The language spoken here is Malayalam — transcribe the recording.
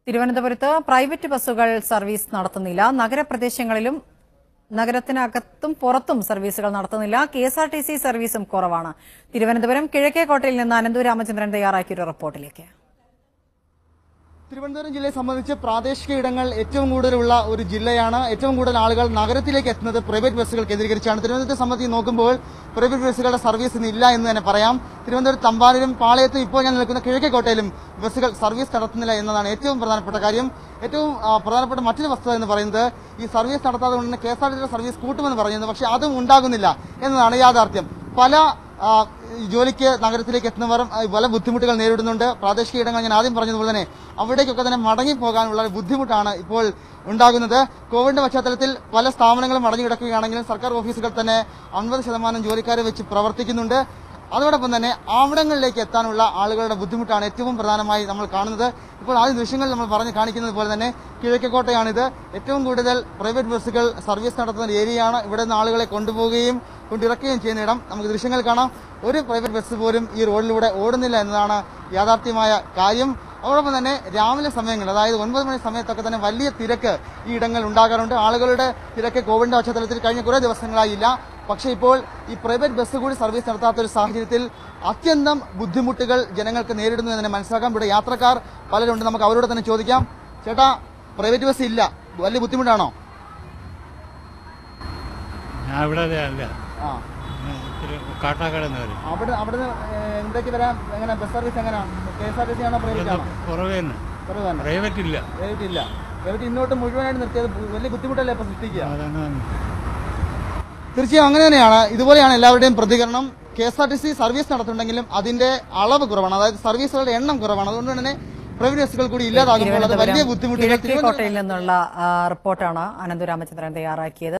തിരുവനന്തപുരത്ത് പ്രൈവറ്റ് ബസ്സുകൾ സർവീസ് നടത്തുന്നില്ല നഗരപ്രദേശങ്ങളിലും നഗരത്തിനകത്തും പുറത്തും സർവീസുകൾ നടത്തുന്നില്ല K S R T C സർവീസും കുറവാണ് തിരുവനന്തപുരം കിഴക്കേക്കോട്ടയിൽ നിന്ന് അനന്തു രാമചന്ദ്രൻ തയ്യാറാക്കിയ ഒരു റിപ്പോർട്ടിലേക്ക് തിരുവനന്തപുരം ജില്ലയെ സംബന്ധിച്ച് പ്രാദേശിക ഇടങ്ങൾ ഏറ്റവും കൂടുതലുള്ള ഒരു ജില്ലയാണ് ഏറ്റവും കൂടുതൽ ആളുകൾ നഗരത്തിലേക്ക് എത്തുന്നത് പ്രൈവറ്റ് ബസ്സുകൾ കേന്ദ്രീകരിച്ചാണ് തിരുവനന്തപുരത്തെ സംബന്ധിച്ച് നോക്കുമ്പോൾ പ്രൈവറ്റ് ബസ്സുകളുടെ സർവീസ് ഇന്ന് ഇല്ല എന്ന് തന്നെ പറയാം തിരുവനന്തപുരം തമ്പാനിലും പാളയത്തും ഇപ്പോൾ ഞാൻ നിൽക്കുന്ന കിഴക്കേക്കോട്ടയിലും ബസ്സുകൾ സർവീസ് നടത്തുന്നില്ല എന്നതാണ് ഏറ്റവും പ്രധാനപ്പെട്ട കാര്യം ഏറ്റവും ആ, പ്രധാനപ്പെട്ട മറ്റൊരു വസ്തുത എന്ന് പറയുന്നത് ഈ സർവീസ് നടത്താതെ കൊണ്ട് തന്നെ K S R T service കൂട്ടുമെന്ന് പറയുന്നത് പക്ഷേ അതും ഉണ്ടാകുന്നില്ല എന്നതാണ് യാഥാർത്ഥ്യം പല ആ, ഈ ജോലിക്ക് നഗരത്തിലേക്ക് എത്തുന്നവർ ആ, പല ബുദ്ധിമുട്ടുകൾ നേരിടുന്നുണ്ട് പ്രാദേശിക ഇടങ്ങൾ ഞാൻ ആദ്യം പറഞ്ഞതുപോലെ തന്നെ അവിടേക്കൊക്കെ തന്നെ മടങ്ങി പോകാനുള്ള ബുദ്ധിമുട്ടാണ് ഇപ്പോൾ ഉണ്ടാകുന്നത് കോവിഡിന്റെ പശ്ചാത്തലത്തിൽ പല സ്ഥാപനങ്ങളും അടഞ്ഞു കിടക്കുകയാണെങ്കിലും സർക്കാർ ഓഫീസുകൾ തന്നെ അൻപത് ശതമാനം ജോലിക്കാരെ വെച്ച് പ്രവർത്തിക്കുന്നുണ്ട് അതോടൊപ്പം തന്നെ അവിടങ്ങളിലേക്ക് എത്താനുള്ള ആളുകളുടെ ബുദ്ധിമുട്ടാണ് ഏറ്റവും പ്രധാനമായി നമ്മൾ കാണുന്നത് ഇപ്പോൾ ആദ്യ ദൃശ്യങ്ങൾ നമ്മൾ പറഞ്ഞ് കാണിക്കുന്നത് പോലെ തന്നെ കിഴക്കേക്കോട്ടയാണിത് ഏറ്റവും കൂടുതൽ പ്രൈവറ്റ് ബസ്സുകൾ സർവീസ് നടത്തുന്ന ഒരു ഏരിയയാണ് ഇവിടെ നിന്ന് ആളുകളെ കൊണ്ടുപോവുകയും കൊണ്ടിറക്കുകയും ചെയ്യുന്ന ഇടം നമുക്ക് ദൃശ്യങ്ങൾ കാണാം ഒരു പ്രൈവറ്റ് ബസ് പോലും ഈ റോഡിലൂടെ ഓടുന്നില്ല എന്നതാണ് യാഥാർത്ഥ്യമായ കാര്യം അതോടൊപ്പം തന്നെ രാവിലെ സമയങ്ങളിൽ അതായത് ഒൻപത് മണി സമയത്തൊക്കെ തന്നെ വലിയ തിരക്ക് ഈ ഇടങ്ങളിൽ ഉണ്ടാകാറുണ്ട് ആളുകളുടെ തിരക്ക് കോവിഡിന്റെ പശ്ചാത്തലത്തിൽ കഴിഞ്ഞ കുറേ ദിവസങ്ങളായില്ല പക്ഷേ ഇപ്പോൾ ഈ പ്രൈവറ്റ് ബസ് കൂടി സർവീസ് നടത്താത്ത ഒരു സാഹചര്യത്തിൽ അത്യന്തം ബുദ്ധിമുട്ടുകൾ ജനങ്ങൾക്ക് നേരിടുന്നു എന്ന് തന്നെ മനസ്സിലാക്കാം ഇവിടെ യാത്രക്കാർ പലരുണ്ട് നമുക്ക് അവരോട് തന്നെ ചോദിക്കാം ചേട്ടാ പ്രൈവറ്റ് ബസ് ഇല്ല വലിയ ബുദ്ധിമുട്ടാണോ ഞാൻ ഇവിടെ അല്ല ആ ഇത്തിരി കാട്ടാക്കട എന്ന് പറയും അവിടെ അവിടെ എന്തൊക്കെ വരാൻ എങ്ങനെ ബസ് സർവീസ് എങ്ങനെയാണ് K S R T C ആണോ പ്രൈവറ്റ് ആണോ കുറവേ തന്നെ കുറവ് തന്നെ പ്രൈവറ്റ് ഇല്ല പ്രൈവറ്റ് ഇല്ല പ്രൈവറ്റ് ഇന്നോട്ട് മുഴുവനായിട്ട് നിർത്തിയത് വലിയ ബുദ്ധിമുട്ടല്ലേ ഇപ്പൊ സൃഷ്ടിക്കുക അതങ്ങനെ തീർച്ചയായും അങ്ങനെ തന്നെയാണ് ഇതുപോലെയാണ് എല്ലാവരുടെയും പ്രതികരണം K S R T C service നടത്തുന്നുണ്ടെങ്കിലും അതിന്റെ അളവ് കുറവാണ് അതായത് സർവീസുകളുടെ എണ്ണം കുറവാണ് അതുകൊണ്ട് തന്നെ പ്രൈവറ്റ് ബസ്സുകൾ കൂടി ഇല്ലാതാകുമ്പോൾ അത് വലിയ തിരുവനന്തപുരം ബുദ്ധിമുട്ടുകൾ തിരുവനന്തപുരം കിഴക്കേക്കോട്ടയിൽ നിന്നുള്ള ആ, റിപ്പോർട്ടാണ് അനന്തു രാമചന്ദ്രൻ തയ്യാറാക്കിയത്